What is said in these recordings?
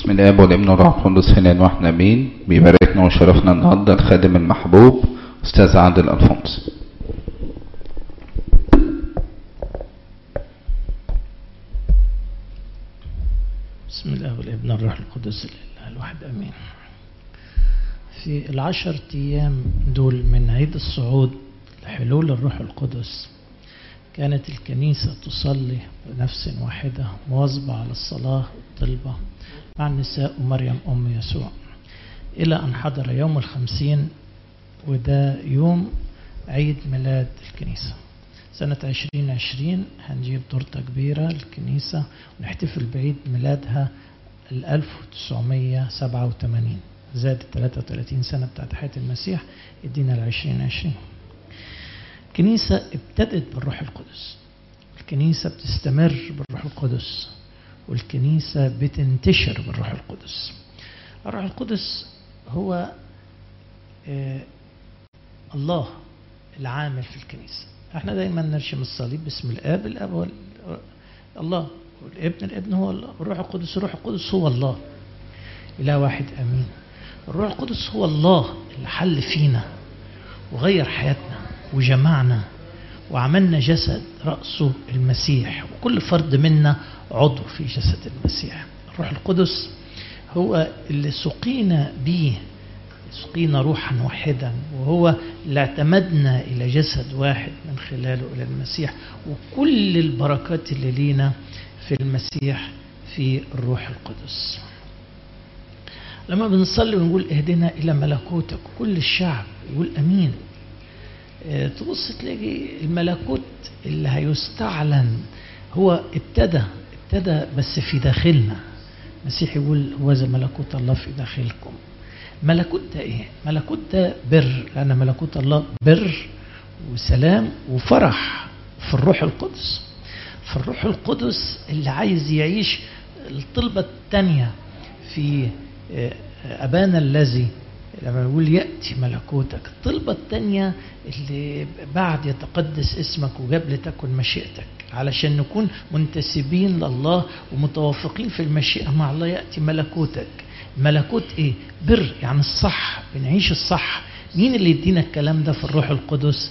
بسم الله والابن والروح القدس هنا واحنا مين بيباركنا وشرفنا النهارده الخادم المحبوب استاذ عادل الفونس بسم الله والابن الروح القدس لله الواحد امين في العشر ايام دول من عيد الصعود لحلول الروح القدس كانت الكنيسة تصلي بنفس واحدة مواظبة على الصلاة والطلبة مع النساء ومريم أم يسوع إلى أن حضر يوم الخمسين وده يوم عيد ميلاد الكنيسة سنة عشرين عشرين هنجيب تورتة كبيرة للكنيسة ونحتفل بعيد ميلادها ال 1987 زاد 33 سنة بتاعت حياة المسيح ادينا ال 2020 الكنيسة ابتدت بالروح القدس الكنيسة بتستمر بالروح القدس والكنيسة بتنتشر بالروح القدس الروح القدس هو آه الله العامل في الكنيسة احنا دايما نرشم الصليب باسم الاب الاب هو الله والابن الابن هو الله والروح القدس الروح القدس هو الله اله واحد امين الروح القدس هو الله اللي حل فينا وغير حياتنا وجمعنا وعملنا جسد رأسه المسيح وكل فرد منا عضو في جسد المسيح الروح القدس هو اللي سقينا به سقينا روحا واحدا وهو اللي اعتمدنا إلى جسد واحد من خلاله إلى المسيح وكل البركات اللي لينا في المسيح في الروح القدس لما بنصلي ونقول اهدنا إلى ملكوتك كل الشعب يقول أمين تبص تلاقي الملكوت اللي هيستعلن هو ابتدى ابتدى بس في داخلنا المسيح يقول هو ذا ملكوت الله في داخلكم ملكوت ده ايه ملكوت ده بر لان ملكوت الله بر وسلام وفرح في الروح القدس في الروح القدس اللي عايز يعيش الطلبة الثانية في أبانا الذي لما يقول يأتي ملكوتك الطلبة الثانية اللي بعد يتقدس اسمك وجاب لتكن مشيئتك علشان نكون منتسبين لله ومتوافقين في المشيئة مع الله يأتي ملكوتك ملكوت ايه بر يعني الصح بنعيش الصح مين اللي يدينا الكلام ده في الروح القدس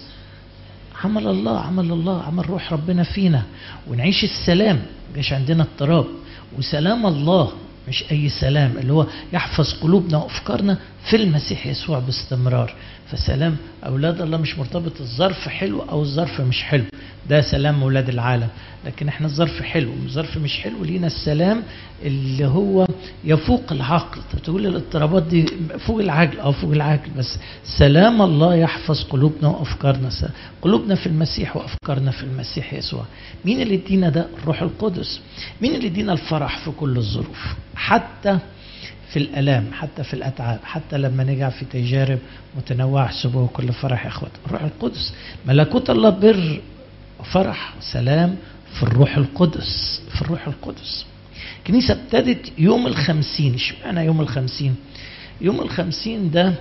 عمل الله عمل الله عمل روح ربنا فينا ونعيش السلام مش عندنا اضطراب وسلام الله مش أي سلام اللي هو يحفظ قلوبنا وأفكارنا في المسيح يسوع باستمرار فسلام أولاد الله مش مرتبط الظرف حلو أو الظرف مش حلو ده سلام أولاد العالم لكن احنا الظرف حلو الظرف مش حلو لينا السلام اللي هو يفوق العقل تقول الاضطرابات دي فوق العقل أو فوق العقل بس سلام الله يحفظ قلوبنا وأفكارنا قلوبنا في المسيح وأفكارنا في المسيح يسوع مين اللي يدينا ده الروح القدس مين اللي يدينا الفرح في كل الظروف حتى في الألام حتى في الأتعاب حتى لما نجع في تجارب متنوعة احسبوه كل فرح يا أخوات الروح القدس ملكوت الله بر وفرح وسلام في الروح القدس في الروح القدس الكنيسة ابتدت يوم الخمسين اشمعنى يوم الخمسين يوم الخمسين ده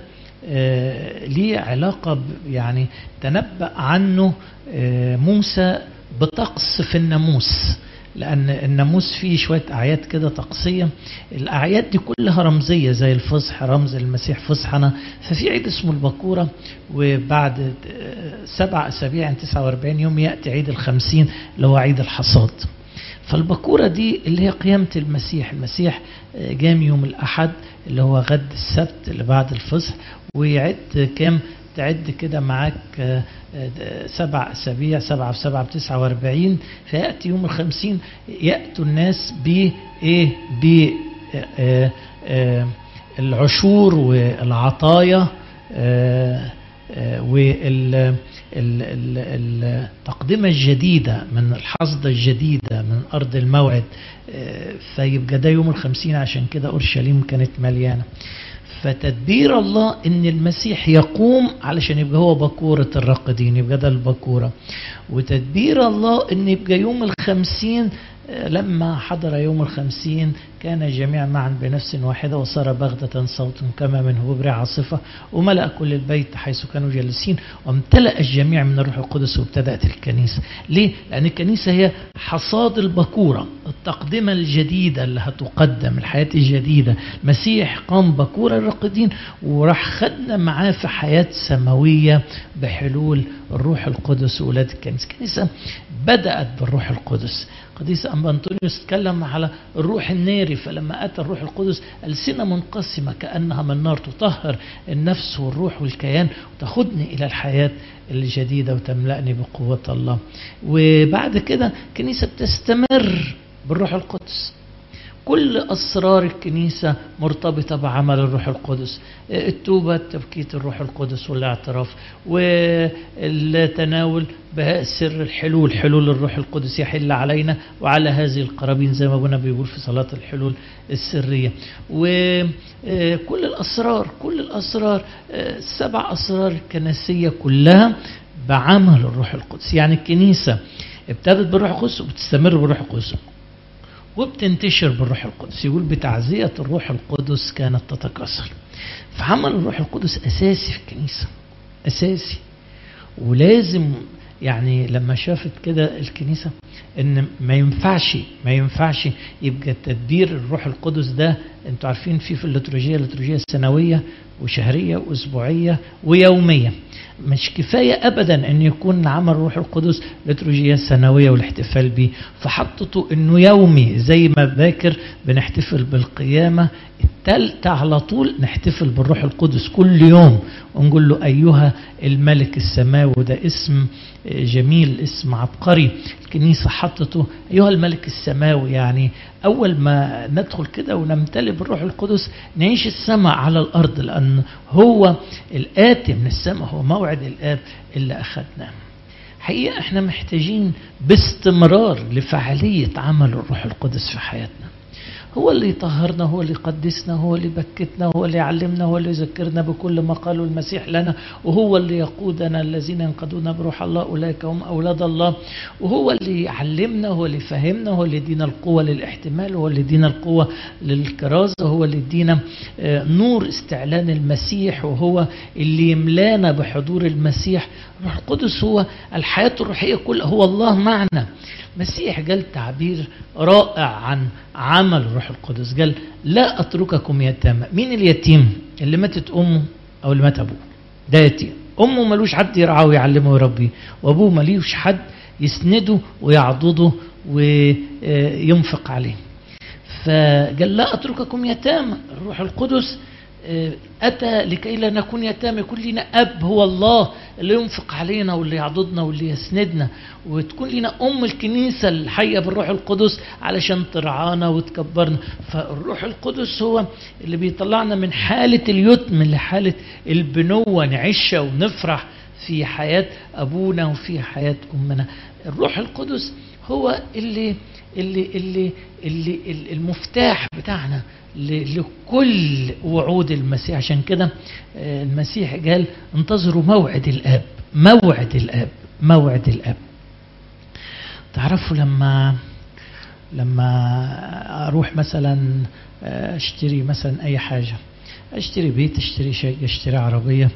آه ليه علاقة يعني تنبأ عنه آه موسى بطقس في الناموس لأن الناموس فيه شوية أعياد كده طقسية الأعياد دي كلها رمزية زي الفصح رمز المسيح فصحنا ففي عيد اسمه البكورة وبعد سبع أسابيع يعني 49 يوم يأتي عيد الخمسين اللي هو عيد الحصاد فالبكورة دي اللي هي قيامة المسيح المسيح جام يوم الأحد اللي هو غد السبت اللي بعد الفصح ويعد كام تعد كده معاك سبع أسابيع سبعة في سبعة بتسعة واربعين فيأتي يوم الخمسين يأتوا الناس ب إيه ب العشور والعطايا والتقدمة الجديدة من الحصدة الجديدة من أرض الموعد فيبقى ده يوم الخمسين عشان كده أورشليم كانت مليانة فتدبير الله ان المسيح يقوم علشان يبقى هو بكورة الراقدين يبقى ده البكورة وتدبير الله ان يبقى يوم الخمسين لما حضر يوم الخمسين كان الجميع معا بنفس واحدة وصار بغتة صوت كما من هبوب عاصفة وملأ كل البيت حيث كانوا جالسين وامتلأ الجميع من الروح القدس وابتدأت الكنيسة ليه؟ لأن الكنيسة هي حصاد البكورة التقدمة الجديدة اللي هتقدم الحياة الجديدة المسيح قام بكورة الراقدين وراح خدنا معاه في حياة سماوية بحلول الروح القدس وولاد الكنيسة الكنيسة بدأت بالروح القدس قديس أنبا أنطونيوس اتكلم على الروح الناري فلما أتى الروح القدس ألسنة منقسمة كأنها من نار تطهر النفس والروح والكيان وتاخدني إلى الحياة الجديدة وتملأني بقوة الله وبعد كده الكنيسة بتستمر بالروح القدس كل أسرار الكنيسة مرتبطة بعمل الروح القدس التوبة تبكيت الروح القدس والاعتراف والتناول بسر الحلول حلول الروح القدس يحل علينا وعلى هذه القرابين زي ما ابونا بيقول في صلاة الحلول السرية وكل الأسرار كل الأسرار السبع أسرار الكنسية كلها بعمل الروح القدس يعني الكنيسة ابتدت بالروح القدس وبتستمر بالروح القدس وبتنتشر بالروح القدس يقول بتعزية الروح القدس كانت تتكاثر فعمل الروح القدس أساسي في الكنيسة أساسي ولازم يعني لما شافت كده الكنيسة ان ما ينفعش ما ينفعش يبقى تدبير الروح القدس ده انتوا عارفين في في الليتورجية الليتورجية سنوية وشهرية واسبوعية ويومية مش كفاية أبدا أن يكون عمل روح القدس لتروجية سنوية والاحتفال به فحطته أنه يومي زي ما باكر بنحتفل بالقيامة التالتة على طول نحتفل بالروح القدس كل يوم ونقول له أيها الملك السماوي وده اسم جميل اسم عبقري الكنيسة حطته أيها الملك السماوي يعني أول ما ندخل كده ونمتلئ بالروح القدس نعيش السماء على الأرض لأن هو الآتي من السماء هو موعد الآب اللي أخذناه حقيقة احنا محتاجين باستمرار لفعالية عمل الروح القدس في حياتنا هو اللي يطهرنا هو اللي يقدسنا هو اللي يبكتنا هو اللي يعلمنا هو اللي يذكرنا بكل ما قاله المسيح لنا وهو اللي يقودنا الذين ينقذون بروح الله أولئك هم أولاد الله وهو اللي يعلمنا هو اللي يفهمنا هو اللي يدينا القوة للاحتمال هو اللي يدينا القوة للكرازة هو اللي يدينا نور استعلان المسيح وهو اللي يملانا بحضور المسيح الروح القدس هو الحياة الروحية كلها هو الله معنا المسيح قال تعبير رائع عن عمل الروح القدس قال لا أترككم يتامى مين اليتيم اللي ماتت أمه أو اللي مات أبوه ده يتيم أمه ملوش حد يرعاه ويعلمه ويربيه وأبوه ملوش حد يسنده ويعضده وينفق عليه فقال لا أترككم يتامى الروح القدس أتى لكي لا نكون يتامى يكون لنا أب هو الله اللي ينفق علينا واللي يعضدنا واللي يسندنا وتكون لنا أم الكنيسة الحية بالروح القدس علشان ترعانا وتكبرنا فالروح القدس هو اللي بيطلعنا من حالة اليتم لحالة البنوة نعيشها ونفرح في حياة أبونا وفي حياة أمنا الروح القدس هو اللي اللي اللي اللي المفتاح بتاعنا لكل وعود المسيح عشان كده المسيح قال انتظروا موعد الاب موعد الاب موعد الاب تعرفوا لما لما اروح مثلا اشتري مثلا اي حاجه اشتري بيت اشتري شيء اشتري عربية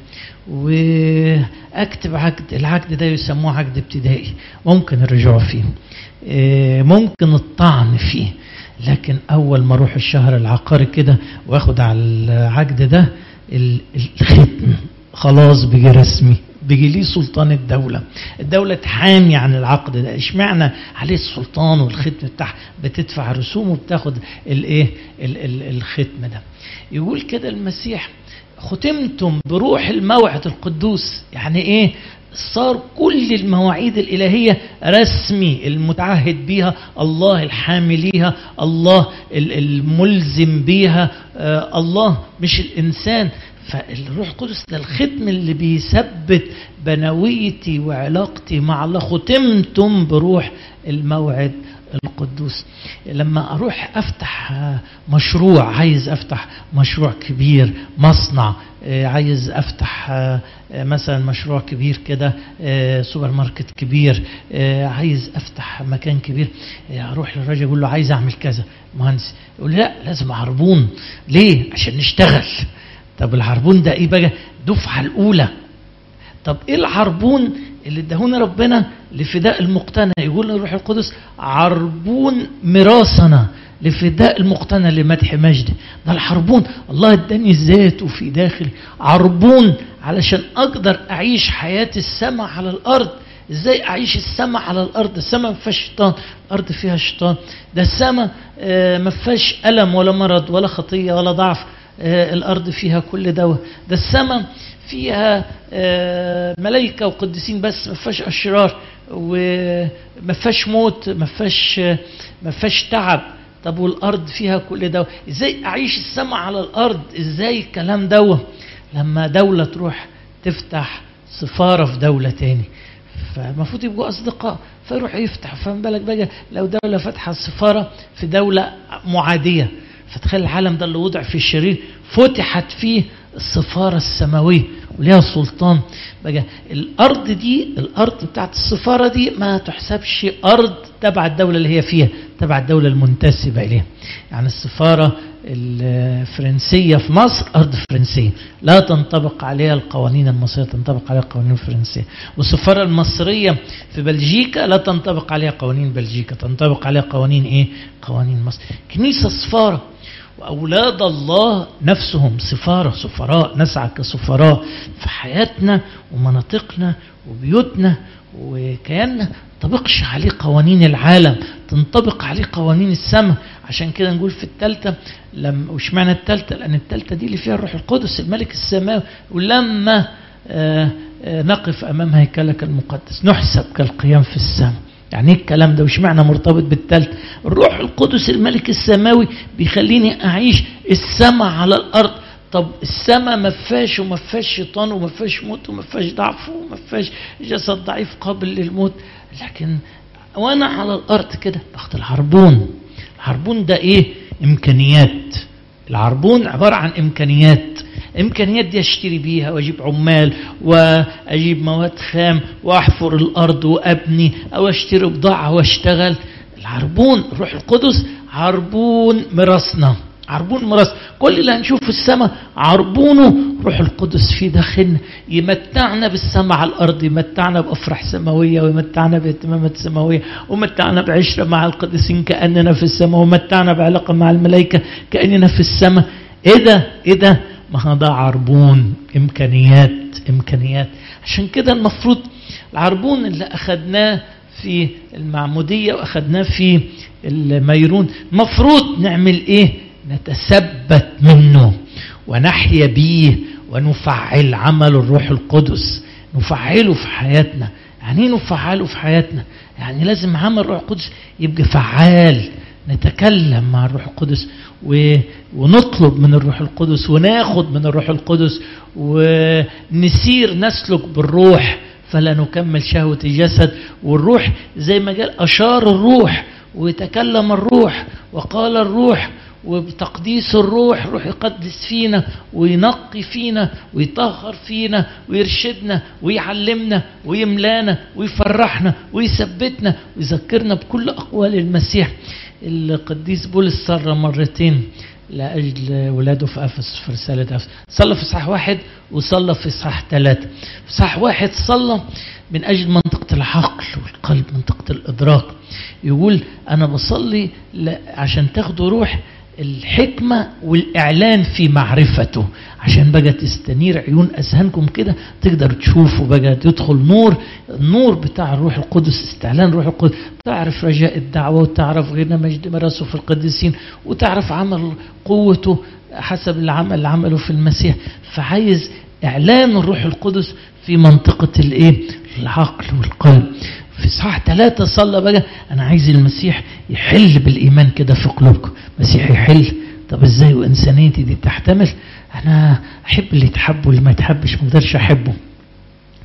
واكتب عقد العقد ده يسموه عقد ابتدائي ممكن الرجوع فيه ممكن الطعن فيه لكن اول ما اروح الشهر العقاري كده واخد على العقد ده الختم خلاص بيجي رسمي بيجي ليه سلطان الدولة الدولة تحامي عن العقد ده اشمعنى عليه السلطان والختم بتاعها بتدفع رسوم وبتاخد الايه الختم ده يقول كده المسيح ختمتم بروح الموعد القدوس يعني ايه صار كل المواعيد الإلهية رسمي المتعهد بيها الله الحامي ليها الله الملزم بيها الله مش الإنسان فالروح القدس ده الختم اللي بيثبت بنويتي وعلاقتي مع الله ختمتم بروح الموعد القدوس لما اروح افتح مشروع عايز افتح مشروع كبير مصنع عايز افتح مثلا مشروع كبير كده سوبر ماركت كبير عايز افتح مكان كبير اروح للراجل اقول له عايز اعمل كذا مهندس يقول لي لا لازم عربون ليه عشان نشتغل طب العربون ده ايه بقى دفعه الاولى طب ايه العربون اللي اداهونا ربنا لفداء المقتنى يقول الروح القدس عربون ميراثنا لفداء المقتنى لمدح مجده ده العربون الله اداني ذاته في داخلي عربون علشان اقدر اعيش حياه السماء على الارض ازاي اعيش السماء على الارض السماء ما فيهاش شيطان الارض فيها شيطان ده السماء ما فيهاش الم ولا مرض ولا خطيه ولا ضعف الارض فيها كل دواء ده السماء فيها ملائكه وقديسين بس ما فيهاش اشرار وما فيهاش موت ما فيهاش ما فيهاش تعب طب والارض فيها كل ده ازاي اعيش السماء على الارض ازاي الكلام ده لما دوله تروح تفتح سفاره في دوله تاني فالمفروض يبقوا اصدقاء فيروح يفتح فما بالك بقى لو دوله فاتحه سفاره في دوله معاديه فتخيل العالم ده اللي وضع في الشرير فتحت فيه السفارة السماوية وليها سلطان بقى الأرض دي الأرض بتاعت السفارة دي ما تحسبش أرض تبع الدولة اللي هي فيها تبع الدولة المنتسبة إليها يعني السفارة الفرنسية في مصر أرض فرنسية لا تنطبق عليها القوانين المصرية تنطبق عليها القوانين الفرنسية والسفارة المصرية في بلجيكا لا تنطبق عليها قوانين بلجيكا تنطبق عليها قوانين إيه قوانين مصر كنيسة سفارة وأولاد الله نفسهم سفارة سفراء نسعى كسفراء في حياتنا ومناطقنا وبيوتنا وكياننا تنطبقش عليه قوانين العالم تنطبق عليه قوانين السماء عشان كده نقول في الثالثة لما وش معنى الثالثة لأن الثالثة دي اللي فيها الروح القدس الملك السماوي ولما آآ آآ نقف أمام هيكلك المقدس نحسب كالقيام في السماء يعني ايه الكلام ده وش معنى مرتبط بالثالث الروح القدس الملك السماوي بيخليني اعيش السماء على الارض طب السماء ما فيهاش وما فيهاش شيطان وما فيهاش موت وما فيهاش ضعف وما فيهاش جسد ضعيف قابل للموت لكن وانا على الارض كده باخد العربون العربون ده ايه امكانيات العربون عباره عن امكانيات امكانيات دي اشتري بيها واجيب عمال واجيب مواد خام واحفر الارض وابني او اشتري بضاعه واشتغل العربون الروح القدس عربون مراسنا عربون مراس كل اللي هنشوف في السماء عربونه روح القدس في داخلنا يمتعنا بالسماء على الارض يمتعنا بافراح سماويه ويمتعنا باهتمامات سماويه ومتعنا بعشره مع القديسين كاننا في السماء ومتعنا بعلاقه مع الملائكه كاننا في السماء ايه ده ايه ده ما ده عربون امكانيات امكانيات عشان كده المفروض العربون اللي اخذناه في المعموديه واخذناه في الميرون المفروض نعمل ايه نتثبت منه ونحيا بيه ونفعل عمل الروح القدس نفعله في حياتنا يعني ايه نفعله في حياتنا يعني لازم عمل الروح القدس يبقى فعال نتكلم مع الروح القدس و... ونطلب من الروح القدس وناخد من الروح القدس ونسير نسلك بالروح فلا نكمل شهوة الجسد والروح زي ما قال أشار الروح وتكلم الروح وقال الروح وبتقديس الروح روح يقدس فينا وينقي فينا ويطهر فينا ويرشدنا ويعلمنا ويملانا ويفرحنا ويثبتنا ويذكرنا بكل أقوال المسيح القديس بولس صر مرتين لأجل ولاده في أفس في رسالة أفس صلى في إصحاح واحد وصلى في إصحاح ثلاثة في إصحاح واحد صلى من أجل منطقة العقل والقلب منطقة الإدراك يقول أنا بصلي عشان تاخدوا روح الحكمة والإعلان في معرفته عشان بقى تستنير عيون أذهانكم كده تقدر تشوفوا بقى يدخل نور النور بتاع الروح القدس استعلان الروح القدس تعرف رجاء الدعوة وتعرف غنى مجد مراسه في القديسين وتعرف عمل قوته حسب العمل اللي عمله في المسيح فعايز إعلان الروح القدس في منطقة الإيه العقل والقلب في صح ثلاثة صلى بقى أنا عايز المسيح يحل بالإيمان كده في قلوبكم المسيح يحل طب ازاي وإنسانيتي دي تحتمل أنا أحب اللي يتحب واللي ما يتحبش ما اقدرش أحبه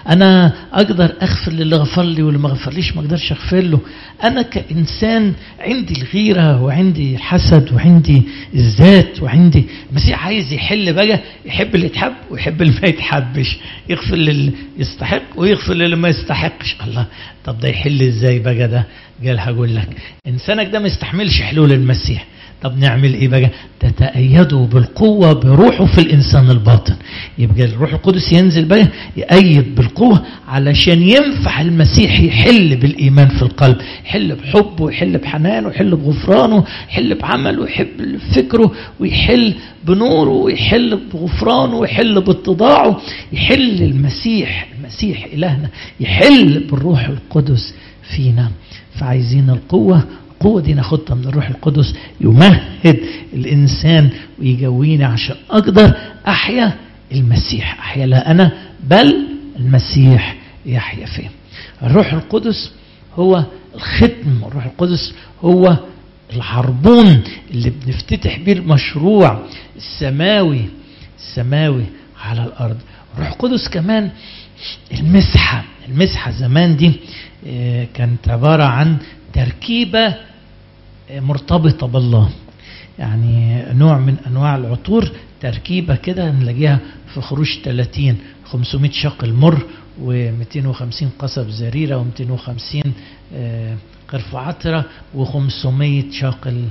انا اقدر اغفر للي غفر لي واللي ما غفرليش ما اقدرش اغفر له انا كانسان عندي الغيره وعندي الحسد وعندي الذات وعندي المسيح عايز يحل بقى يحب اللي يتحب ويحب اللي ما يتحبش يغفر للي يستحق ويغفر للي ما يستحقش الله طب ده يحل ازاي بقى ده قال هقول لك انسانك ده ما يستحملش حلول المسيح طب نعمل ايه بقى تتأيدوا بالقوة بروحه في الإنسان الباطن يبقى الروح القدس ينزل بقى يأيد بالقوة علشان ينفع المسيح يحل بالإيمان في القلب يحل بحبه ويحل بحنانه ويحل بغفرانه يحل بعمله ويحل بفكره ويحل بنوره ويحل بغفرانه ويحل باتضاعه يحل المسيح المسيح إلهنا يحل بالروح القدس فينا فعايزين القوة القوة دي ناخدها من الروح القدس يمهد الإنسان ويجويني عشان أقدر أحيا المسيح أحيا لا أنا بل المسيح يحيا فيه الروح القدس هو الختم الروح القدس هو العربون اللي بنفتتح بيه المشروع السماوي السماوي على الأرض الروح القدس كمان المسحة المسحة زمان دي كانت عبارة عن تركيبة مرتبطة بالله يعني نوع من أنواع العطور تركيبة كده نلاقيها في خروج 30 500 شاقل مر و250 قصب زريرة و250 قرف عطرة و500 شاقل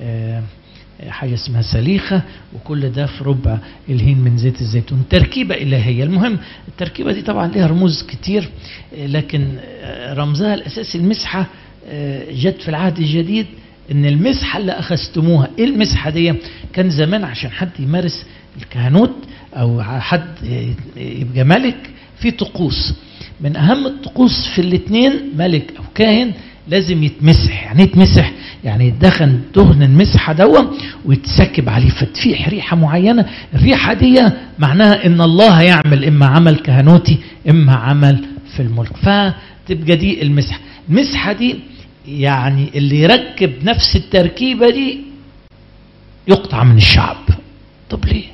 حاجة اسمها سليخة وكل ده في ربع الهين من زيت الزيتون تركيبة إلهية المهم التركيبة دي طبعا لها رموز كتير لكن رمزها الأساسي المسحة جت في العهد الجديد ان المسحه اللي اخذتموها ايه المسحه دي كان زمان عشان حد يمارس الكهنوت او حد يبقى ملك في طقوس من اهم الطقوس في الاثنين ملك او كاهن لازم يتمسح يعني يتمسح يعني يدخن دهن المسحه دوا ويتسكب عليه فتفيح ريحه معينه الريحه دي معناها ان الله هيعمل اما عمل كهنوتي اما عمل في الملك فتبقى دي المسحه المسحه دي يعني اللي يركب نفس التركيبة دي يقطع من الشعب طب ليه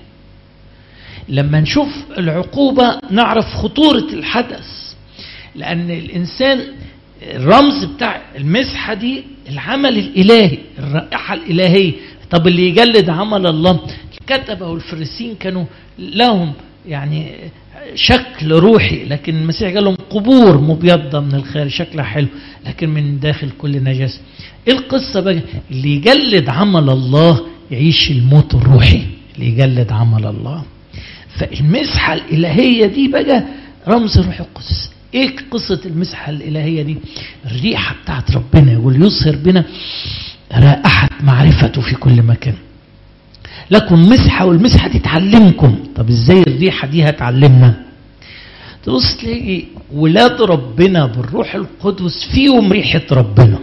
لما نشوف العقوبة نعرف خطورة الحدث لأن الإنسان الرمز بتاع المسحة دي العمل الإلهي الرائحة الإلهية طب اللي يجلد عمل الله الكتبة والفريسين كانوا لهم يعني شكل روحي لكن المسيح قال لهم قبور مبيضة من الخارج شكلها حلو لكن من داخل كل نجاسة ايه القصة بقى اللي يجلد عمل الله يعيش الموت الروحي اللي يجلد عمل الله فالمسحة الإلهية دي بقى رمز الروح القدس ايه قصة المسحة الإلهية دي الريحة بتاعت ربنا يقول يظهر بنا رائحة معرفته في كل مكان لكم مسحة والمسحة دي تعلمكم طب ازاي الريحة دي هتعلمنا تبص تلاقي ولاد ربنا بالروح القدس فيهم ريحة ربنا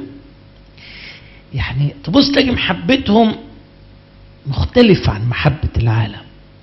يعني تبص تلاقي محبتهم مختلفة عن محبة العالم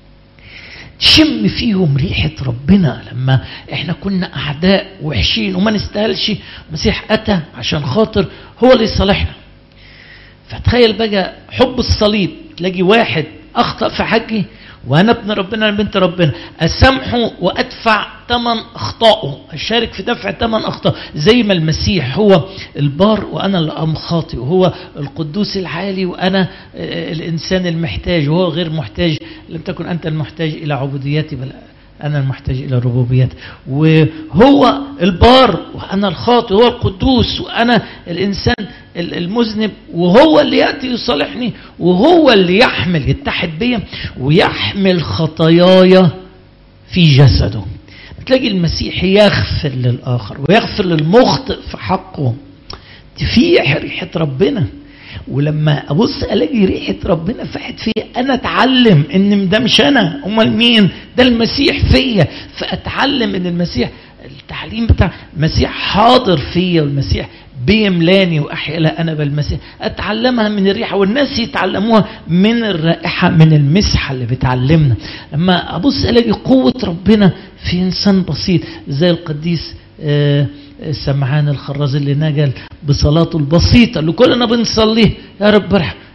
تشم فيهم ريحة ربنا لما احنا كنا أعداء وحشين وما نستاهلش المسيح أتى عشان خاطر هو اللي يصالحنا فتخيل بقى حب الصليب تلاقي واحد اخطا في حقي وانا ابن ربنا انا بنت ربنا اسامحه وادفع ثمن اخطائه اشارك في دفع ثمن اخطائه زي ما المسيح هو البار وانا الام خاطئ وهو القدوس العالي وانا الانسان المحتاج وهو غير محتاج لم تكن انت المحتاج الى عبوديتي بل أنا المحتاج إلى ربوبيته وهو البار وأنا الخاطئ هو القدوس وأنا الإنسان المذنب وهو اللي يأتي يصالحني وهو اللي يحمل يتحد بيا ويحمل خطاياي في جسده تلاقي المسيح يغفر للآخر ويغفر للمخطئ في حقه تفيح ريحة ربنا ولما ابص الاقي ريحه ربنا فاحت فيا انا اتعلم ان ده مش انا امال مين ده المسيح فيا فاتعلم ان المسيح التعليم بتاع المسيح حاضر فيا والمسيح بيملاني واحيا لا انا بالمسيح اتعلمها من الريحه والناس يتعلموها من الرائحه من المسحه اللي بتعلمنا لما ابص الاقي قوه ربنا في انسان بسيط زي القديس آه سمعان الخراز اللي نجل بصلاته البسيطة اللي كلنا بنصليه يا رب ارحم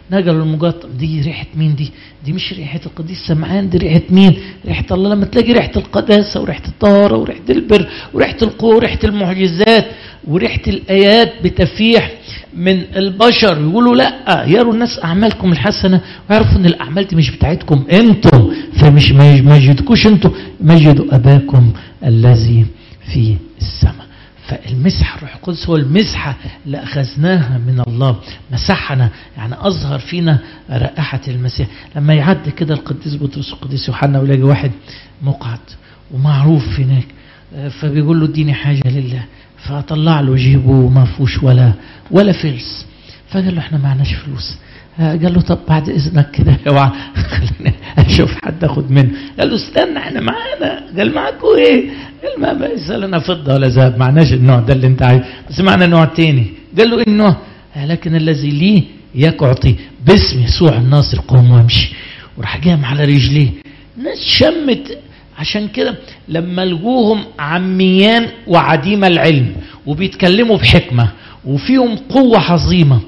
نقلوا المقطم دي ريحة مين دي دي مش ريحة القديس سمعان دي ريحة مين ريحة الله لما تلاقي ريحة القداسة وريحة الطهارة وريحة البر وريحة القوة وريحة المعجزات وريحة الآيات بتفيح من البشر يقولوا لا يروا الناس أعمالكم الحسنة ويعرفوا أن الأعمال دي مش بتاعتكم أنتم فمش ما يمجدكوش أنتم مجدوا أباكم الذي في السماء فالمسحة الروح القدس هو المسحة اللي أخذناها من الله مسحنا يعني أظهر فينا رائحة المسيح لما يعدي كده القديس بطرس والقديس يوحنا ويلاقي واحد مقعد ومعروف هناك فبيقول له اديني حاجة لله فطلع له جيبه وما فيهوش ولا ولا فلس فقال له احنا معناش فلوس قال له طب بعد اذنك كده اوعى خليني اشوف حد اخد منه قال له استنى احنا معانا قال معاكوا ايه قال ما بيس لنا فضه ولا ذهب معناش النوع ده اللي انت عايز بس معنا نوع تاني قال له ايه النوع لكن الذي لي ياك اعطي باسم يسوع الناصر قوم وامشي وراح جام على رجليه ناس شمت عشان كده لما لقوهم عميان وعديم العلم وبيتكلموا بحكمه وفيهم قوه عظيمه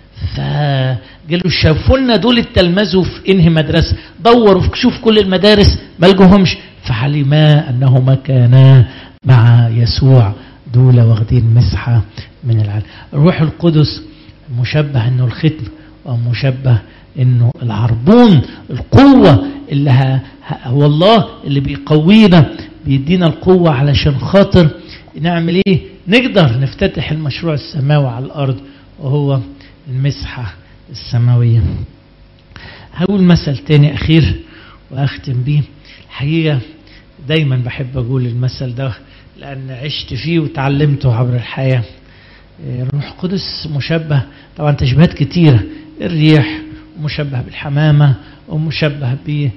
فقالوا شافوا لنا دول اتلمذوا في انهي مدرسه دوروا في شوف كل المدارس ما لقوهمش فعلما انهما كانا مع يسوع دول واخدين مسحه من العالم الروح القدس مشبه انه الختم ومشبه انه العربون القوه اللي ها هو الله اللي بيقوينا بيدينا القوه علشان خاطر نعمل ايه نقدر نفتتح المشروع السماوي على الارض وهو المسحة السماوية هقول مثل تاني أخير وأختم بيه الحقيقة دايما بحب أقول المثل ده لأن عشت فيه وتعلمته عبر الحياة الروح القدس مشبه طبعا تشبيهات كتيرة الريح مشبه بالحمامة ومشبه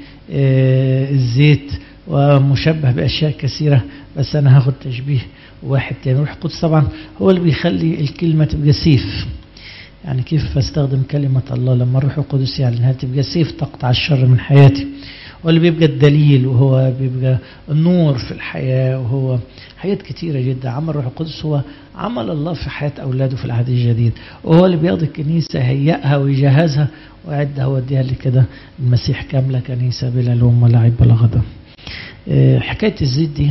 بالزيت ومشبه بأشياء كثيرة بس أنا هاخد تشبيه واحد تاني الروح القدس طبعا هو اللي بيخلي الكلمة تبقى سيف يعني كيف بستخدم كلمة الله لما الروح القدس يعني انها تبقى سيف تقطع الشر من حياتي واللي بيبقى الدليل وهو بيبقى النور في الحياة وهو حاجات كتيرة جدا عمل الروح القدس هو عمل الله في حياة أولاده في العهد الجديد وهو اللي بياخد الكنيسة هيئها ويجهزها ويعدها ويديها لكده المسيح كاملة كنيسة بلا لوم ولا عيب ولا غضب حكاية الزيت دي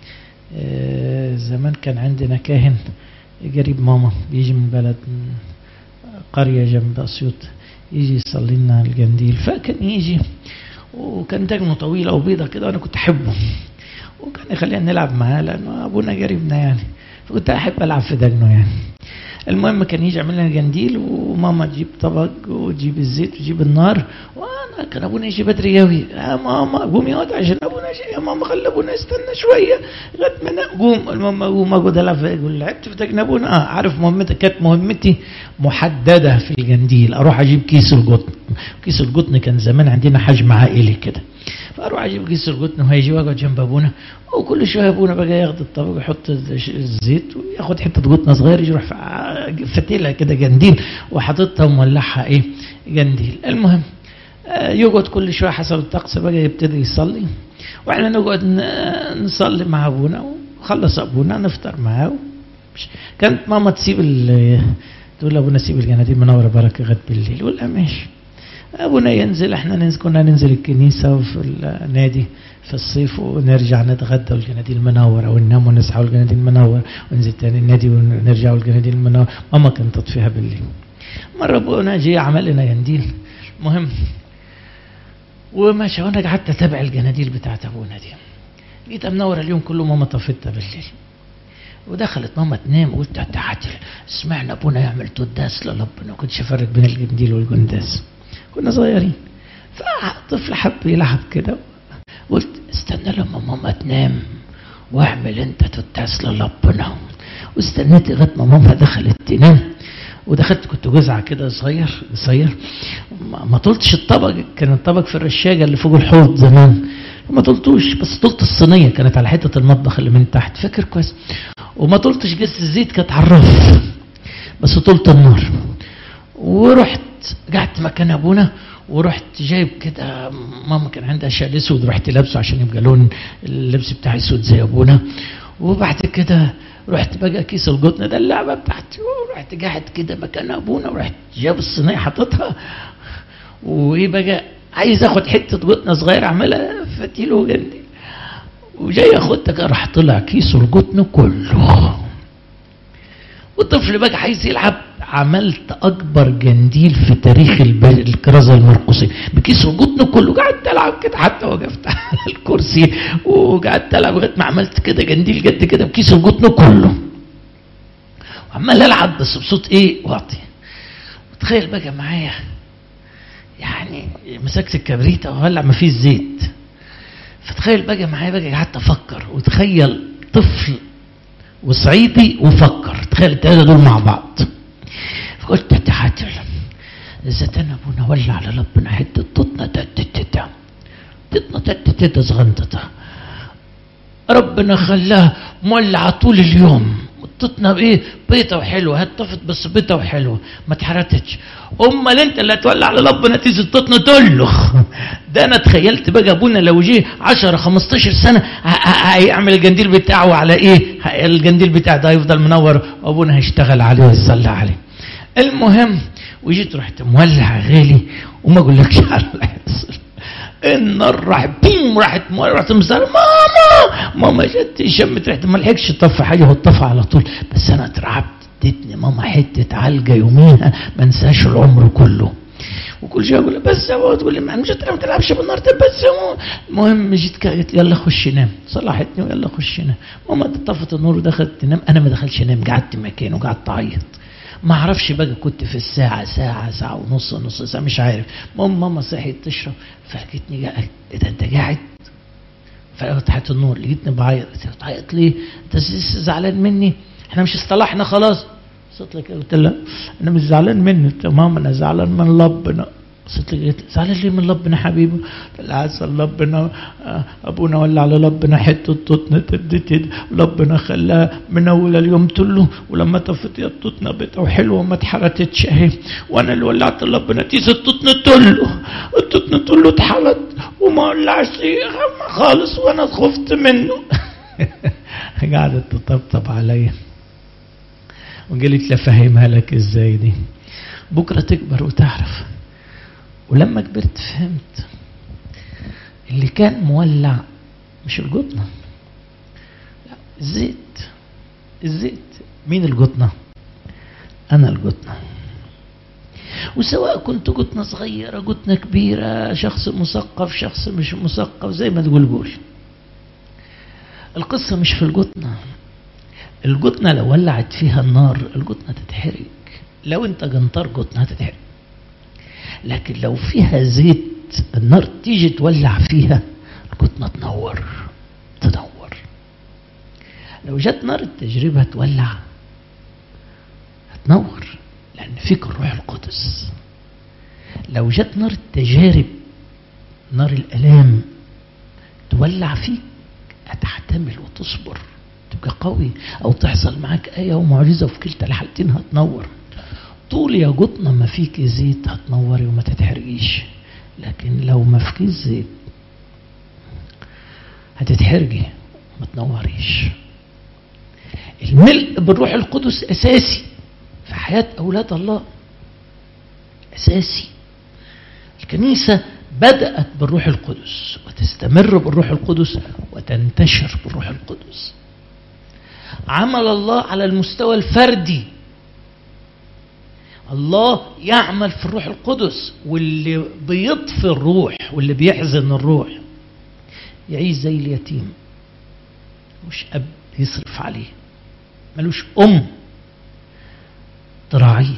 زمان كان عندنا كاهن قريب ماما بيجي من بلد قرية جنب أسيوط يجي يصلي لنا الجنديل فكان يجي وكان دقنه طويلة وبيضة كده وأنا كنت أحبه وكان يخلينا نلعب معاه لأنه أبونا قريبنا يعني فكنت أحب ألعب في دقنه يعني المهم كان يجي يعمل لنا جنديل وماما تجيب طبق وتجيب الزيت وتجيب النار وانا كان ابونا يجي بدري قوي يا ماما قومي اقعد عشان ابونا جاي يا ماما خلي ابونا يستنى شويه لغايه ما قوم المهم اقوم اقعد العب يقول لعبت في دقن ابونا اه عارف مهمتك كانت مهمتي محدده في الجنديل اروح اجيب كيس القطن كيس القطن كان زمان عندنا حجم عائلي كده فاروح اجيب كيس القطن وهيجي واقعد جنب ابونا وكل شويه ابونا بقى ياخد الطبق ويحط الزيت وياخد حته قطنه صغيره يروح فتيلها كده جنديل وحاططها ومولعها ايه جنديل المهم يقعد كل شويه حسب الطقس بقى يبتدي يصلي واحنا نقعد نصلي مع ابونا وخلص ابونا نفطر معاه كانت ماما تسيب تقول لابونا سيب الجناديل منوره بركه غد بالليل يقول لها ماشي ابونا ينزل احنا ننزل كنا ننزل الكنيسه وفي النادي في الصيف ونرجع نتغدى والجناديل منوره وننام ونصحى والجناديل منوره وننزل تاني النادي ونرجع والجناديل منوره ماما كانت تطفيها بالليل مره ابونا جه عمل لنا جنديل مهم وماشي وانا قعدت اتابع الجناديل بتاعت ابونا دي جيت منور اليوم كله ماما طفتها بالليل ودخلت ماما تنام قلت تعالى سمعنا ابونا يعمل قداس لربنا ما كنتش افرق بين الجنديل والقنداس كنا صغيرين فطفل حب يلعب كده قلت استنى لما ماما تنام واعمل انت قداس لربنا واستنيت لغايه ما ماما دخلت تنام ودخلت كنت جزعة كده صغير صغير ما طلتش الطبق كان الطبق في الرشاجة اللي فوق الحوض زمان ما طلتوش بس طلت الصينية كانت على حتة المطبخ اللي من تحت فاكر كويس وما طلتش جس الزيت كانت على الرف بس طلت النار ورحت قعدت مكان ابونا ورحت جايب كده ماما كان عندها شال اسود رحت لابسه عشان يبقى لون اللبس بتاعي اسود زي ابونا وبعد كده رحت بقى كيس القطن ده اللعبه بتاعتي ورحت قاعد كده مكان ابونا ورحت جاب الصينيه حاططها وايه بقى عايز اخد حته جتنه صغيره اعملها فتيله جندي وجاي اخدها راح طلع كيسه الجتن كله والطفل بقى عايز يلعب عملت اكبر جنديل في تاريخ الب- الكرازه المرقصيه بكيس الجتن كله قعدت العب كده حتى وقفت على الكرسي وقعدت العب لغايه ما عملت كده جنديل قد كده بكيس الجتن كله وعمال العب بس بصوت ايه واطي وتخيل بقى معايا يعني مسكت الكبريت وولع ما فيش زيت فتخيل بقى معايا بقى قعدت افكر وتخيل طفل وصعيدي وفكر تخيل الثلاثه دول مع بعض فقلت تعالى اذا انا ابونا ولع على ربنا حته تطنه تتتتا تطنه تتتتا صغنطتها ربنا خلاها مولعه طول اليوم التطنه بايه بيضه وحلوه هتطفت بس بيضه وحلوه ما اتحرقتش امال انت اللي هتولع على ربنا تيجي التطنه تلخ ده انا تخيلت بقى ابونا لو جه 10 15 سنه ه- ه- هيعمل الجنديل بتاعه على ايه ه- الجنديل بتاعه ده هيفضل منور وابونا هيشتغل عليه ويصلي عليه المهم وجيت رحت مولع غالي وما اقولكش على اللي هيحصل النار راح بوم راحت مولع رحت مصدر ماما ماما جت شمت ريحه ما لحقش طفى حاجه هو طفى على طول بس انا اترعبت ادتني ماما حته علقه يوميها ما انساش العمر كله وكل شويه اقول لها بس يا بابا تقول لي ما مش ما تلعبش بالنار ده بس يا ماما المهم جيت كده قالت لي يلا خش نام صلحتني ويلا خش نام ماما طفت النور ودخلت تنام انا ما دخلش انام قعدت مكانه وقعدت اعيط ما اعرفش بقى كنت في الساعة ساعة ساعة ونص نص ساعة مش عارف المهم ماما صحيت تشرب فلقيتني قاعد ايه ده انت قاعد ففتحت النور لقيتني بعيط قلت لها بتعيط ليه؟ انت لسه زعلان مني؟ احنا مش اصطلحنا خلاص صوت لك قلت لها انا مش زعلان منك قلت لها ماما انا زعلان من ربنا صوت لك قلت لها زعلان ليه من ربنا حبيبي؟ قلت لها عسل ربنا آه، ابونا ولع على ربنا حته تطنه تدت ربنا خلاها من اول اليوم كله ولما طفت يا التطنه بتاعه حلوه وما اتحرقتش اهي وانا اللي ولعت ربنا تيجي التطنه كله التطنه كله اتحرق وما ولعش خالص وانا خفت منه قعدت تطبطب عليا وقالت لي افهمها لك ازاي دي بكره تكبر وتعرف ولما كبرت فهمت اللي كان مولع مش الجطنه لا الزيت الزيت مين الجطنه انا الجطنه وسواء كنت جتنة صغيرة جتنة كبيرة شخص مثقف شخص مش مثقف زي ما تقول قول القصة مش في الجتنة الجتنة لو ولعت فيها النار الجتنة تتحرق لو انت جنطار جتنة هتتحرق لكن لو فيها زيت النار تيجي تولع فيها الجتنة تنور تنور لو جت نار التجربة تولع هتنور لأن فيك الروح القدس لو جت نار التجارب نار الآلام تولع فيك هتحتمل وتصبر تبقى قوي أو تحصل معاك آية ومعجزة وفي كلتا الحالتين هتنور طول يا جطنة ما فيك زيت هتنوري وما تتحرقيش لكن لو ما فيك زيت هتتحرجي وما تنوريش الملء بالروح القدس أساسي في حياة أولاد الله أساسي الكنيسة بدأت بالروح القدس وتستمر بالروح القدس وتنتشر بالروح القدس عمل الله على المستوى الفردي الله يعمل في الروح القدس واللي بيطفي الروح واللي بيحزن الروح يعيش زي اليتيم مش أب يصرف عليه ملوش أم تراعيه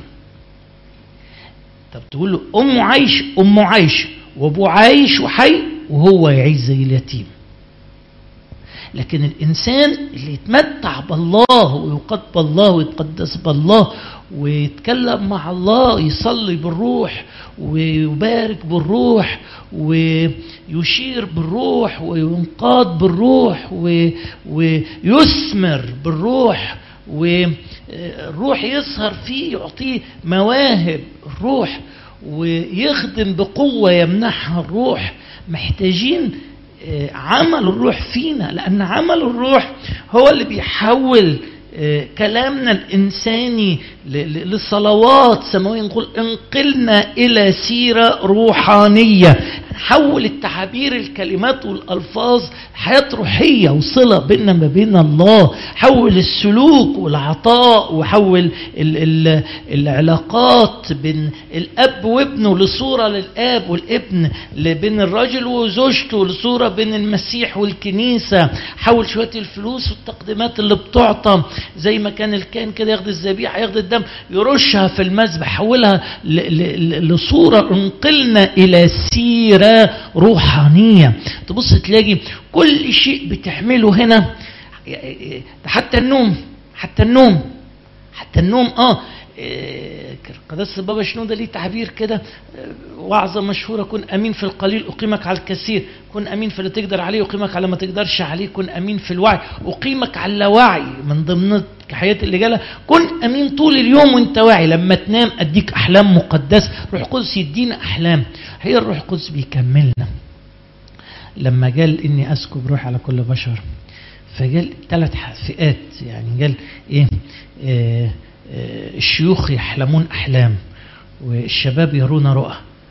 طب تقول له أمه عايش أمه عايش وأبوه عايش وحي وهو يعيش زي اليتيم لكن الإنسان اللي يتمتع بالله ويقد بالله ويتقدس بالله ويتكلم مع الله يصلي بالروح ويبارك بالروح ويشير بالروح وينقاد بالروح ويثمر بالروح والروح يسهر فيه يعطيه مواهب الروح ويخدم بقوة يمنحها الروح محتاجين عمل الروح فينا لأن عمل الروح هو اللي بيحول آه، كلامنا الإنساني ل- ل- لصلوات سماوية نقول انقلنا إلى سيرة روحانية حول التعابير الكلمات والألفاظ حياة روحية وصلة بيننا ما بين الله حول السلوك والعطاء وحول ال ال العلاقات بين الأب وابنه لصورة للأب والابن ل- بين الرجل وزوجته لصورة بين المسيح والكنيسة حول شوية الفلوس والتقديمات اللي بتعطى زي ما كان الكاهن كده ياخد الذبيحة ياخد الدم يرشها في المذبح حولها ل- ل- ل- لصورة انقلنا إلى سيرة روحانية تبص تلاقي كل شيء بتعمله هنا حتى النوم حتى النوم حتى النوم اه إيه، قداسة البابا شنودة ليه تعبير كده آه، وعظة مشهورة كن أمين في القليل أقيمك على الكثير كن أمين في اللي تقدر عليه أقيمك على ما تقدرش عليه كن أمين في الوعي أقيمك على اللاوعي من ضمن حياة اللي جالة كن أمين طول اليوم وانت واعي لما تنام أديك أحلام مقدسة روح القدس يدينا أحلام هي الروح القدس بيكملنا لما قال إني أسكب روح على كل بشر فقال ثلاث فئات يعني قال ايه آه آه الشيوخ يحلمون احلام والشباب يرون رؤى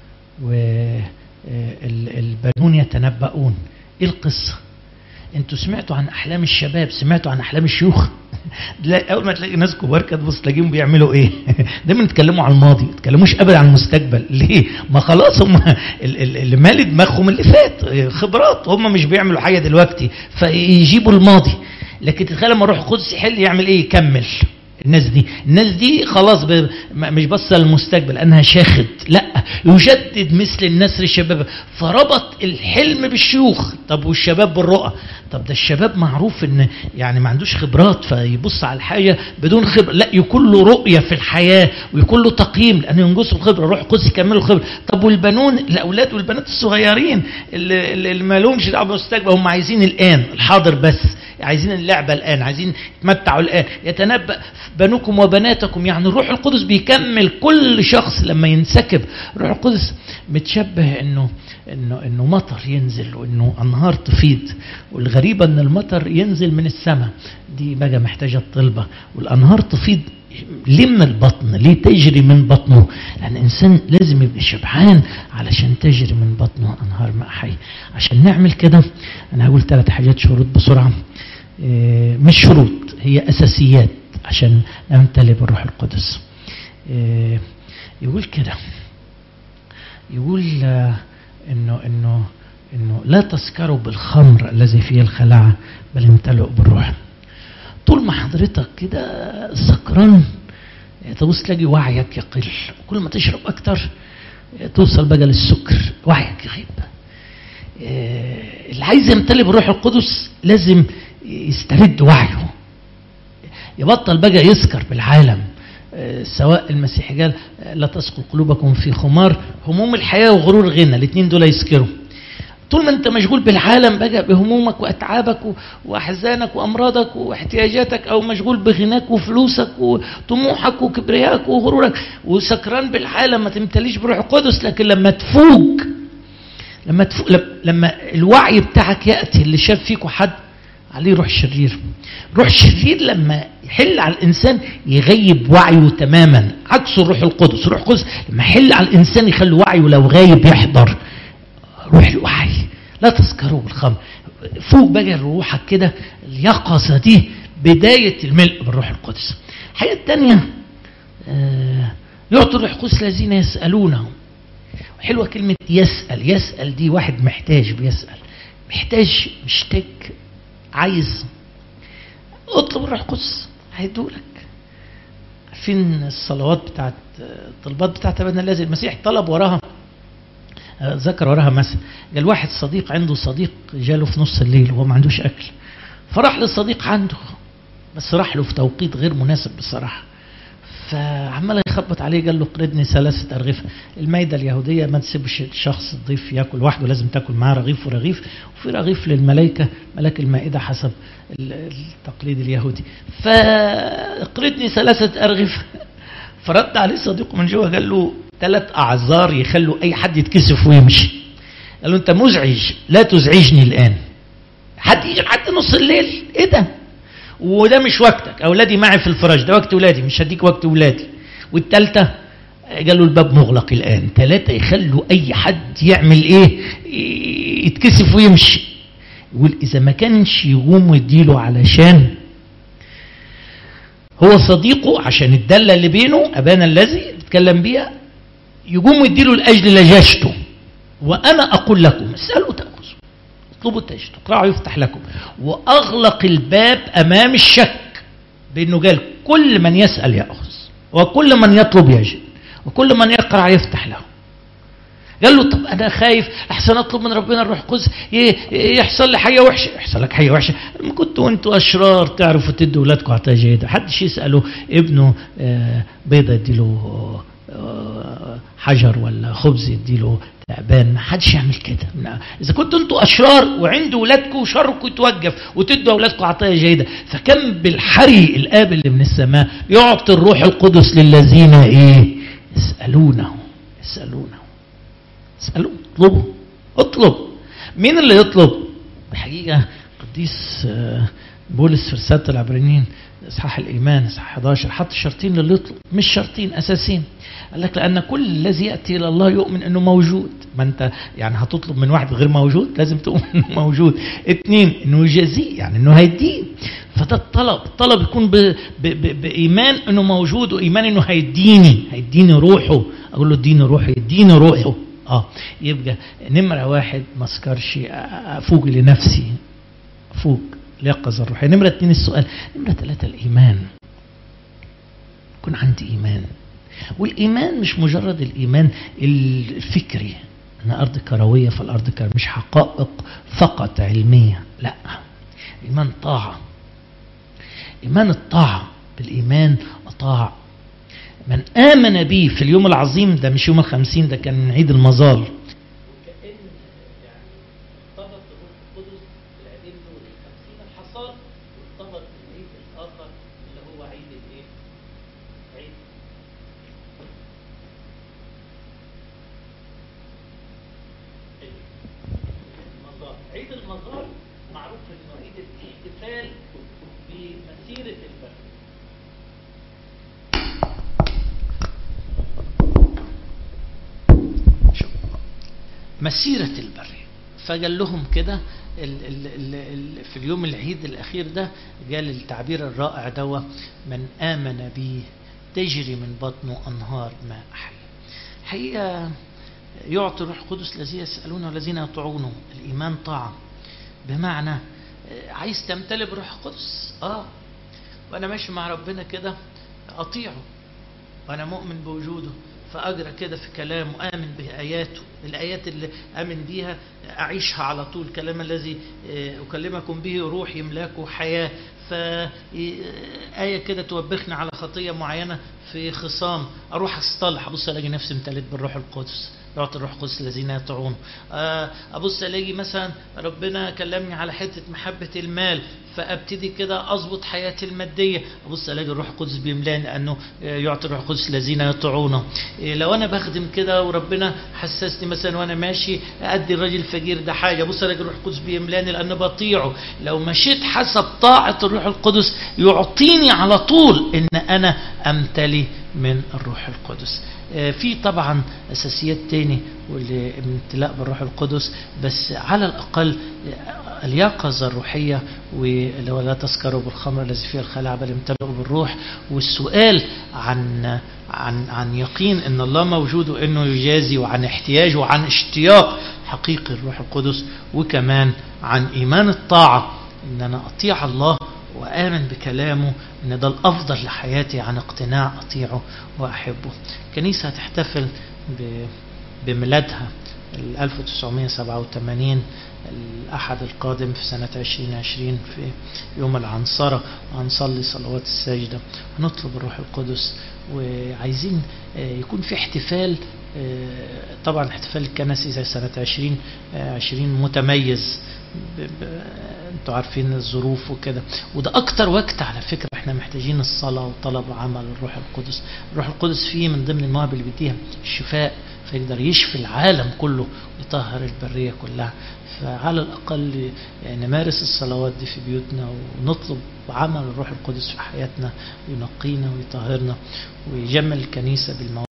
والبنون يتنبؤون ايه القصه انتوا سمعتوا عن احلام الشباب سمعتوا عن احلام الشيوخ لا اول ما تلاقي ناس كبار كده تبص تلاقيهم بيعملوا ايه دايما يتكلموا عن الماضي ما يتكلموش ابدا عن المستقبل ليه ما خلاص هم ال- ال- اللي مالي دماغهم اللي فات خبرات هم مش بيعملوا حاجه دلوقتي فيجيبوا الماضي لكن تتخيل لما روح القدس يحل يعمل ايه يكمل الناس دي الناس دي خلاص ب... م- مش بس للمستقبل انها شاخد لا يجدد مثل النسر الشباب فربط الحلم بالشيوخ طب والشباب بالرؤى طب ده الشباب معروف ان يعني ما عندوش خبرات فيبص على الحاجه بدون خبره لا يكون له رؤيه في الحياه ويكون له تقييم لانه ينقصه الخبره روح القدس يكملوا الخبره طب والبنون الاولاد والبنات الصغيرين اللي, اللي ما لهمش دعوه بالمستقبل هم عايزين الان الحاضر بس عايزين اللعبه الان عايزين يتمتعوا الان يتنبأ بنوكم وبناتكم يعني الروح القدس بيكمل كل شخص لما ينسكب الروح القدس متشبه انه انه انه مطر ينزل وانه انهار تفيض والغريبه ان المطر ينزل من السماء دي بقى محتاجه الطلبه والانهار تفيض ليه من البطن ليه تجري من بطنه لان الانسان لازم يبقى شبعان علشان تجري من بطنه انهار ماء حي عشان نعمل كده انا هقول ثلاث حاجات شروط بسرعه إيه، مش شروط هي اساسيات عشان نمتلئ بالروح القدس إيه، يقول كده يقول آه، انه انه انه لا تسكروا بالخمر الذي فيه الخلاعه بل امتلئوا بالروح طول ما حضرتك كده سكران تبص تلاقي وعيك يقل كل ما تشرب اكتر توصل بقى للسكر وعيك يغيب آه، اللي عايز يمتلئ بالروح القدس لازم يسترد وعيه يبطل بقى يسكر بالعالم آه، سواء المسيح قال آه، لا تسقوا قلوبكم في خمار هموم الحياة وغرور غنى الاثنين دول يسكروا طول ما انت مشغول بالعالم بقى بهمومك واتعابك و- واحزانك وامراضك واحتياجاتك او مشغول بغناك وفلوسك وطموحك وكبريائك وغرورك وسكران بالعالم ما تمتليش بروح القدس لكن لما تفوق لما تفوق لما الوعي بتاعك ياتي اللي شاف فيكوا حد عليه روح شرير روح شرير لما يحل على الانسان يغيب وعيه تماما عكس الروح القدس الروح القدس لما يحل على الانسان يخلي وعيه لو غايب يحضر روح الوعي لا تسكروا بالخمر فوق بقى روحك كده اليقظة دي بداية الملء بالروح القدس الحقيقة الثانية آه، يعطي الروح القدس الذين يسألونه حلوة كلمة يسأل يسأل دي واحد محتاج بيسأل محتاج مشتاق عايز اطلب الروح القدس هيدولك عارفين الصلوات بتاعت الطلبات بتاعت ابن الذي المسيح طلب وراها آه، ذكر وراها مثل قال واحد صديق عنده صديق جاله في نص الليل وهو ما عندوش اكل فراح للصديق عنده بس راح له في توقيت غير مناسب بصراحه فعمال يخبط عليه قال له قردني ثلاثة أرغفة المايدة اليهودية ما تسيبش الشخص الضيف ياكل وحده لازم تاكل معاه رغيف ورغيف وفي رغيف للملائكة ملاك المائدة حسب ال- التقليد اليهودي فقردني ثلاثة أرغفة فرد عليه صديقه من جوه قال له ثلاث أعذار يخلوا أي حد يتكسف ويمشي قال له أنت مزعج لا تزعجني الآن حد يجي لحد نص الليل إيه ده وده مش وقتك اولادي معي في الفراش ده وقت ولادي مش هديك وقت ولادي والثالثه قالوا الباب مغلق الان ثلاثه يخلوا اي حد يعمل ايه يتكسف ويمشي يقول اذا ما كانش يقوم ويديله علشان هو صديقه عشان الدله اللي بينه ابانا الذي بيتكلم بيها يقوم ويديله لاجل لجاجته وانا اقول لكم اسالوا تاخذوا اطلبوا تجدوا اقرعوا يفتح لكم واغلق الباب امام الشك بانه قال كل من يسال ياخذ وكل من يطلب يجد وكل من يقرع يفتح له قال له طب انا خايف احسن اطلب من ربنا الروح القدس يحصل لي حاجه وحشه يحصل لك حاجه وحشه لما كنتوا انتوا اشرار تعرفوا تدوا اولادكم عطايا جيده حدش يساله ابنه بيضه يديله حجر ولا خبز يديله تعبان ما حدش يعمل كده اذا كنتوا انتوا اشرار وعند ولادكم شركم يتوقف وتدوا اولادكم عطايا جيده فكم بالحري الاب اللي من السماء يعطي الروح القدس للذين ايه يسالونه يسالونه اسالوا اطلبوا اطلب مين اللي يطلب الحقيقه قديس بولس في رساله العبرانيين اصحاح الايمان اصحاح 11 حط شرطين للي يطلب مش شرطين اساسيين قال لك لان كل الذي ياتي الى الله يؤمن انه موجود ما انت يعني هتطلب من واحد غير موجود لازم تؤمن انه موجود اثنين انه يجازيه يعني انه هيديه فده الطلب الطلب يكون ب ب ب بايمان انه موجود وايمان انه هيديني هيديني روحه اقول له اديني روحي اديني روحه اه يبقى نمره واحد ما اسكرش افوق لنفسي افوق اليقظه الروحيه نمره اثنين السؤال نمره ثلاثه الايمان يكون عندي ايمان والايمان مش مجرد الايمان الفكري ان ارض كرويه فالارض كرويه مش حقائق فقط علميه لا ايمان طاعه ايمان الطاعه بالايمان اطاع من آمن بي في اليوم العظيم ده مش يوم الخمسين ده كان عيد المظال عيد المظال معروف انه عيد الاحتفال بمسيره البر مسيرة البرية فقال لهم كده ال ال ال ال في اليوم العيد الأخير ده قال التعبير الرائع دوا من آمن بي تجري من بطنه أنهار ماء حي حقيقة يعطي الروح القدس الذين يسألون والذين يطيعونه الإيمان طاعة بمعنى عايز تمتلئ بروح القدس اه وانا ماشي مع ربنا كده اطيعه وانا مؤمن بوجوده فأجرى كده في كلامه آمن بآياته الآيات اللي آمن بيها أعيشها على طول الكلام الذي أكلمكم به روح يملاكه حياة فآية كده توبخني على خطية معينة في خصام أروح أصطلح أبص ألاقي نفسي امتليت بالروح القدس يعطي الروح القدس الذين يطيعونه ابص الاقي مثلا ربنا كلمني على حته محبه المال فابتدي كده اظبط حياتي الماديه ابص الاقي الروح القدس بيملاني لانه يعطي الروح القدس الذين يطيعونه لو انا بخدم كده وربنا حسسني مثلا وانا ماشي ادي الراجل الفقير ده حاجه ابص الاقي الروح القدس بيملاني لان بطيعه لو مشيت حسب طاعه الروح القدس يعطيني على طول ان انا امتلي من الروح القدس في طبعا اساسيات تاني والامتلاء بالروح القدس بس على الاقل اليقظه الروحيه ولو لا تسكروا بالخمر الذي فيها الخلاع بل امتلئوا بالروح والسؤال عن عن عن يقين ان الله موجود وانه يجازي وعن احتياج وعن اشتياق حقيقي الروح القدس وكمان عن ايمان الطاعه ان انا اطيع الله وآمن بكلامه إن ده الأفضل لحياتي عن اقتناع أطيعه وأحبه كنيسة تحتفل بميلادها 1987 الأحد القادم في سنة 2020 في يوم العنصرة هنصلي صلوات الساجدة هنطلب الروح القدس وعايزين يكون في احتفال طبعا احتفال الكنسي زي سنة 20 20 متميز انتوا عارفين الظروف وكده وده اكتر وقت على فكره احنا محتاجين الصلاه وطلب عمل الروح القدس الروح القدس فيه من ضمن المواهب اللي بيديها الشفاء فيقدر يشفي العالم كله ويطهر البرية كلها فعلى الأقل يعني نمارس الصلوات دي في بيوتنا ونطلب عمل الروح القدس في حياتنا وينقينا ويطهرنا ويجمل الكنيسة بالمواهب